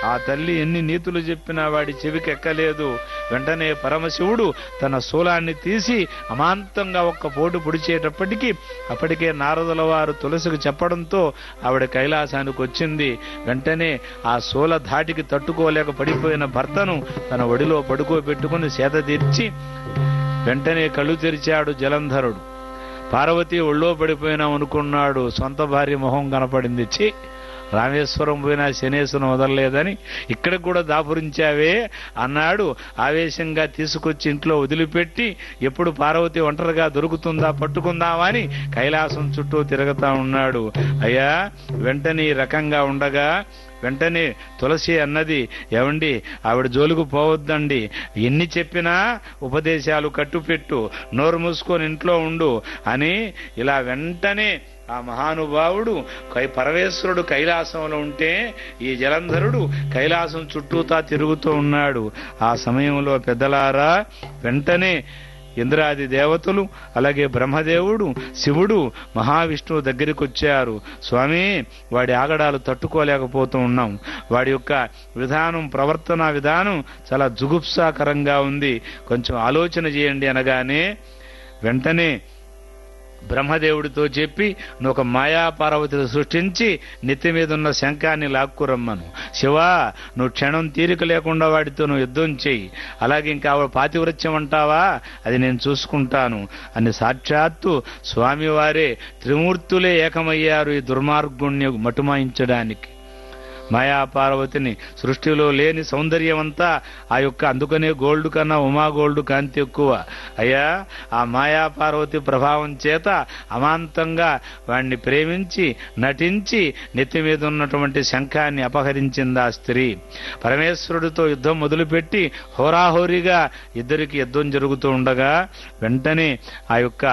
ఆ తల్లి ఎన్ని నీతులు చెప్పినా వాడి చెవికెక్కలేదు వెంటనే పరమశివుడు తన శూలాన్ని తీసి అమాంతంగా ఒక్క పోటు పొడిచేటప్పటికీ అప్పటికే నారదుల వారు తులసికి చెప్పడంతో ఆవిడ కైలాసానికి వచ్చింది వెంటనే ఆ శూల ధాటికి తట్టుకోలేక పడిపోయిన భర్తను తన ఒడిలో పడుకోబెట్టుకుని సేద తీర్చి వెంటనే కళ్ళు తెరిచాడు జలంధరుడు పార్వతి ఒళ్ళో పడిపోయినాం అనుకున్నాడు సొంత భార్య మొహం కనపడింది చి రామేశ్వరం పోయినా శనేశ్వరం వదలలేదని ఇక్కడ కూడా దాపురించావే అన్నాడు ఆవేశంగా తీసుకొచ్చి ఇంట్లో వదిలిపెట్టి ఎప్పుడు పార్వతి ఒంటరిగా దొరుకుతుందా పట్టుకుందామా అని కైలాసం చుట్టూ తిరుగుతా ఉన్నాడు అయ్యా వెంటనే ఈ రకంగా ఉండగా వెంటనే తులసి అన్నది ఏమండి ఆవిడ జోలుకు పోవద్దండి ఎన్ని చెప్పినా ఉపదేశాలు కట్టుపెట్టు నోరు మూసుకొని ఇంట్లో ఉండు అని ఇలా వెంటనే ఆ మహానుభావుడు కై పరమేశ్వరుడు కైలాసంలో ఉంటే ఈ జలంధరుడు కైలాసం చుట్టూతా తిరుగుతూ ఉన్నాడు ఆ సమయంలో పెద్దలారా వెంటనే ఇంద్రాది దేవతలు అలాగే బ్రహ్మదేవుడు శివుడు మహావిష్ణువు దగ్గరికి వచ్చారు స్వామి వాడి ఆగడాలు తట్టుకోలేకపోతూ ఉన్నాం వాడి యొక్క విధానం ప్రవర్తన విధానం చాలా జుగుప్సాకరంగా ఉంది కొంచెం ఆలోచన చేయండి అనగానే వెంటనే బ్రహ్మదేవుడితో చెప్పి నువ్వు ఒక మాయా పార్వతిని సృష్టించి నెత్తి మీద ఉన్న శంఖాన్ని లాక్కురమ్మను శివా నువ్వు క్షణం తీరిక లేకుండా వాడితో నువ్వు యుద్ధం చెయ్యి అలాగే ఇంకా ఆవిడ పాతివృత్యం అంటావా అది నేను చూసుకుంటాను అని సాక్షాత్తు స్వామివారే త్రిమూర్తులే ఏకమయ్యారు ఈ దుర్మార్గుణ్ణి మటుమాయించడానికి మాయా పార్వతిని సృష్టిలో లేని సౌందర్యమంతా ఆ యొక్క అందుకనే గోల్డ్ కన్నా ఉమా గోల్డ్ కాంతి ఎక్కువ అయ్యా ఆ మాయా పార్వతి ప్రభావం చేత అమాంతంగా వాణ్ణి ప్రేమించి నటించి నెత్తి మీద ఉన్నటువంటి శంఖాన్ని అపహరించింది ఆ స్త్రీ పరమేశ్వరుడితో యుద్ధం మొదలుపెట్టి హోరాహోరీగా ఇద్దరికి యుద్ధం జరుగుతూ ఉండగా వెంటనే ఆ యొక్క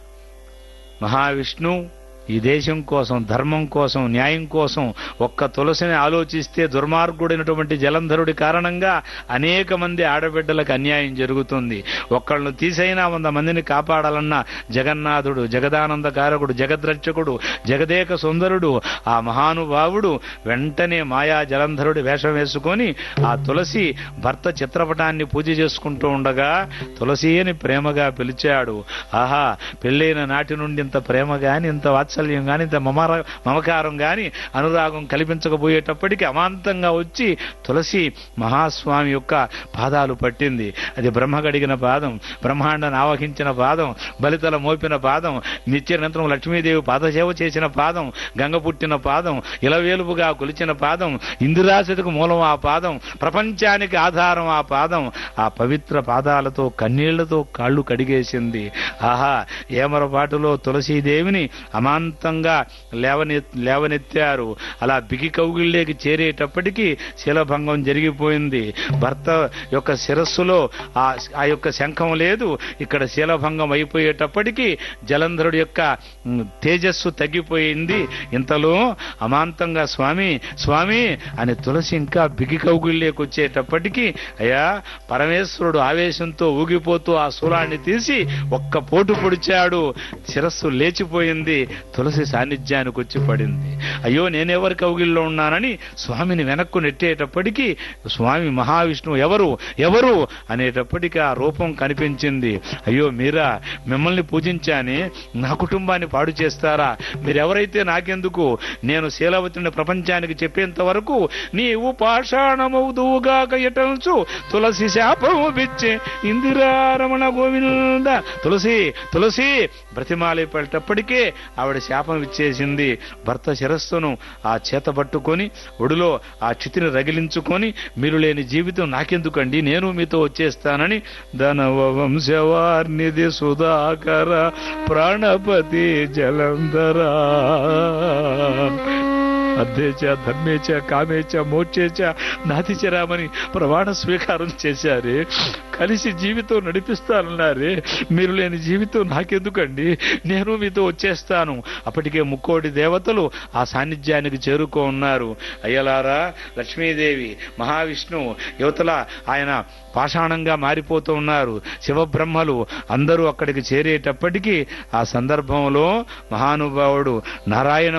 మహావిష్ణు ఈ దేశం కోసం ధర్మం కోసం న్యాయం కోసం ఒక్క తులసిని ఆలోచిస్తే దుర్మార్గుడైనటువంటి జలంధరుడి కారణంగా అనేక మంది ఆడబిడ్డలకు అన్యాయం జరుగుతుంది ఒక్కళ్ళను తీసైనా వంద మందిని కాపాడాలన్న జగన్నాథుడు జగదానందకారకుడు జగద్రక్షకుడు జగదేక సుందరుడు ఆ మహానుభావుడు వెంటనే మాయా జలంధరుడి వేషం వేసుకొని ఆ తులసి భర్త చిత్రపటాన్ని పూజ చేసుకుంటూ ఉండగా తులసి అని ప్రేమగా పిలిచాడు ఆహా పెళ్ళైన నాటి నుండి ఇంత ప్రేమ గాని ఇంత వాత్సల్యం గాని ఇంత మమర మమకారం గాని అనురాగం కల్పించకపోయేటప్పటికి అమాంతంగా వచ్చి తులసి మహాస్వామి యొక్క పాదాలు పట్టింది అది బ్రహ్మ గడిగిన పాదం బ్రహ్మాండాన్ని ఆవహించిన పాదం బలితల మోపిన పాదం నిత్యనంతరం లక్ష్మీదేవి పాదసేవ చేసిన పాదం గంగ పుట్టిన పాదం ఇలవేలుపుగా కొలిచిన పాదం ఇందిరాశతికి మూలం ఆ పాదం ప్రపంచానికి ఆధారం ఆ పాదం ఆ పవిత్ర పాదాలతో కన్నీళ్లతో కాళ్ళు కడిగేసింది ఆహా ఏమరపాటులో తులసీదేవిని అమాంతంగా లేవనె లేవనెత్తారు అలా బిగి కౌగిళ్ళేకి చేరేటప్పటికీ శిలభంగం జరిగిపోయింది భర్త యొక్క శిరస్సులో ఆ ఆ యొక్క శంఖం లేదు ఇక్కడ శీలభంగం అయిపోయేటప్పటికీ జలంధరుడి యొక్క ఉమ్, తేజస్సు తగ్గిపోయింది ఇంతలో అమాంతంగా స్వామి స్వామి అని తులసి ఇంకా బిగి కౌగిళ్ళేకి వచ్చేటప్పటికీ అయ్యా పరమేశ్వరుడు ఆవేశంతో ఊగిపోతూ ఆ శూలాన్ని తీసి ఒక్క పోటు పొడిచాడు శిరస్సు లేచిపోయింది తులసి సాన్నిధ్యానికి వచ్చి పడింది అయ్యో నేనెవరి కౌగిల్లో ఉన్నానని స్వామిని వెనక్కు నెట్టేటప్పటికీ స్వామి మహావిష్ణువు ఎవరు ఎవరు అనేటప్పటికీ ఆ రూపం కనిపించింది అయ్యో మీరా మిమ్మల్ని పూజించాని నా కుటుంబాన్ని పాడు చేస్తారా మీరెవరైతే నాకెందుకు నేను శీలవతిని ప్రపంచానికి చెప్పేంత వరకు నీవు పాషాణమవుదువుగాక ఎటల్చు తులసి శాపము పిచ్చి ఇందిరారమణ గోవింద తులసి తులసి బ్రతిమాలేపేటప్పటికే ఆవిడ శాపం ఇచ్చేసింది భర్త శిరస్సును ఆ చేత పట్టుకొని ఒడిలో ఆ చితిని రగిలించుకొని మీరు లేని జీవితం నాకెందుకండి నేను మీతో వచ్చేస్తానని ధనవ వంశవార్నిధి సుధాకర ప్రాణపతి జలంధరా అర్థేచ ధర్మేచ కామేచ మోక్షేచ నాతిచరామని ప్రమాణ స్వీకారం చేశారే కలిసి జీవితం నడిపిస్తానన్నారే మీరు లేని జీవితం నాకెందుకండి నేను మీతో వచ్చేస్తాను అప్పటికే ముక్కోటి దేవతలు ఆ సాన్నిధ్యానికి చేరుకో ఉన్నారు అయ్యలారా లక్ష్మీదేవి మహావిష్ణువు యువతల ఆయన పాషాణంగా మారిపోతూ ఉన్నారు శివబ్రహ్మలు అందరూ అక్కడికి చేరేటప్పటికీ ఆ సందర్భంలో మహానుభావుడు నారాయణ